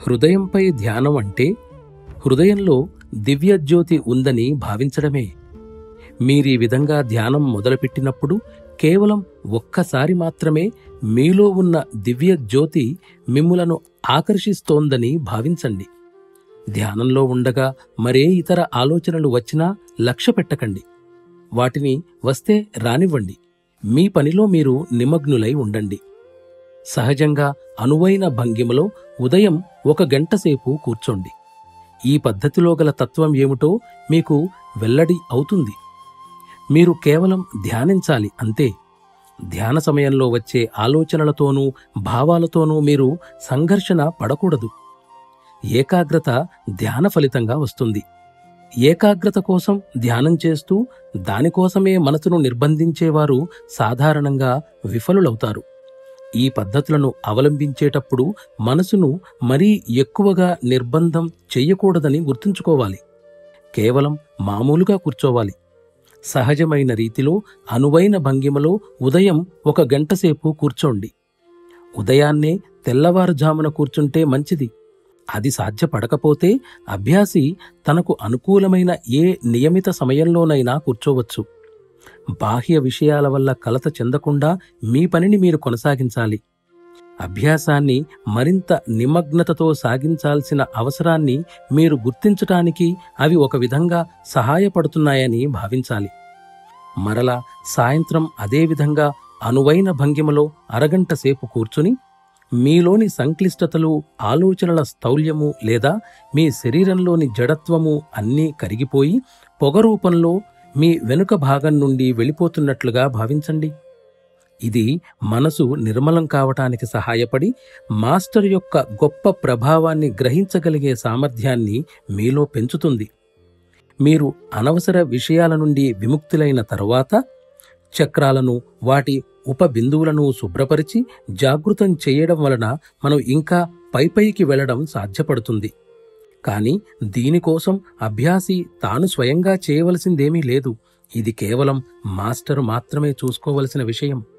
హృదయంపై ధ్యానం అంటే హృదయంలో దివ్యజ్యోతి ఉందని భావించడమే మీరీ విధంగా ధ్యానం మొదలుపెట్టినప్పుడు కేవలం ఒక్కసారి మాత్రమే మీలో ఉన్న దివ్య జ్యోతి మిమ్ములను ఆకర్షిస్తోందని భావించండి ధ్యానంలో ఉండగా మరే ఇతర ఆలోచనలు వచ్చినా లక్ష్య పెట్టకండి వాటిని వస్తే రానివ్వండి మీ పనిలో మీరు నిమగ్నులై ఉండండి సహజంగా అనువైన భంగిమలో ఉదయం ఒక గంట సేపు కూర్చోండి ఈ పద్ధతిలో గల తత్వం ఏమిటో మీకు వెల్లడి అవుతుంది మీరు కేవలం ధ్యానించాలి అంతే ధ్యాన సమయంలో వచ్చే ఆలోచనలతోనూ భావాలతోనూ మీరు సంఘర్షణ పడకూడదు ఏకాగ్రత ధ్యాన ఫలితంగా వస్తుంది ఏకాగ్రత కోసం ధ్యానం చేస్తూ దానికోసమే మనసును నిర్బంధించేవారు సాధారణంగా విఫలులవుతారు ఈ పద్ధతులను అవలంబించేటప్పుడు మనసును మరీ ఎక్కువగా నిర్బంధం చెయ్యకూడదని గుర్తుంచుకోవాలి కేవలం మామూలుగా కూర్చోవాలి సహజమైన రీతిలో అనువైన భంగిమలో ఉదయం ఒక గంటసేపు కూర్చోండి ఉదయాన్నే తెల్లవారుజామున కూర్చుంటే మంచిది అది సాధ్యపడకపోతే అభ్యాసి తనకు అనుకూలమైన ఏ నియమిత సమయంలోనైనా కూర్చోవచ్చు బాహ్య విషయాల వల్ల కలత చెందకుండా మీ పనిని మీరు కొనసాగించాలి అభ్యాసాన్ని మరింత నిమగ్నతతో సాగించాల్సిన అవసరాన్ని మీరు గుర్తించటానికి అవి ఒక విధంగా సహాయపడుతున్నాయని భావించాలి మరలా సాయంత్రం అదే విధంగా అనువైన భంగిమలో అరగంట సేపు కూర్చుని మీలోని సంక్లిష్టతలు ఆలోచనల స్థౌల్యము లేదా మీ శరీరంలోని జడత్వము అన్నీ కరిగిపోయి పొగ రూపంలో మీ వెనుక భాగం నుండి వెళ్ళిపోతున్నట్లుగా భావించండి ఇది మనసు నిర్మలం కావటానికి సహాయపడి మాస్టర్ యొక్క గొప్ప ప్రభావాన్ని గ్రహించగలిగే సామర్థ్యాన్ని మీలో పెంచుతుంది మీరు అనవసర విషయాల నుండి విముక్తులైన తరువాత చక్రాలను వాటి ఉపబిందువులను శుభ్రపరిచి జాగృతం చేయడం వలన మనం ఇంకా పైపైకి వెళ్లడం సాధ్యపడుతుంది కాని దీనికోసం అభ్యాసి తాను స్వయంగా చేయవలసిందేమీ లేదు ఇది కేవలం మాస్టర్ మాత్రమే చూసుకోవలసిన విషయం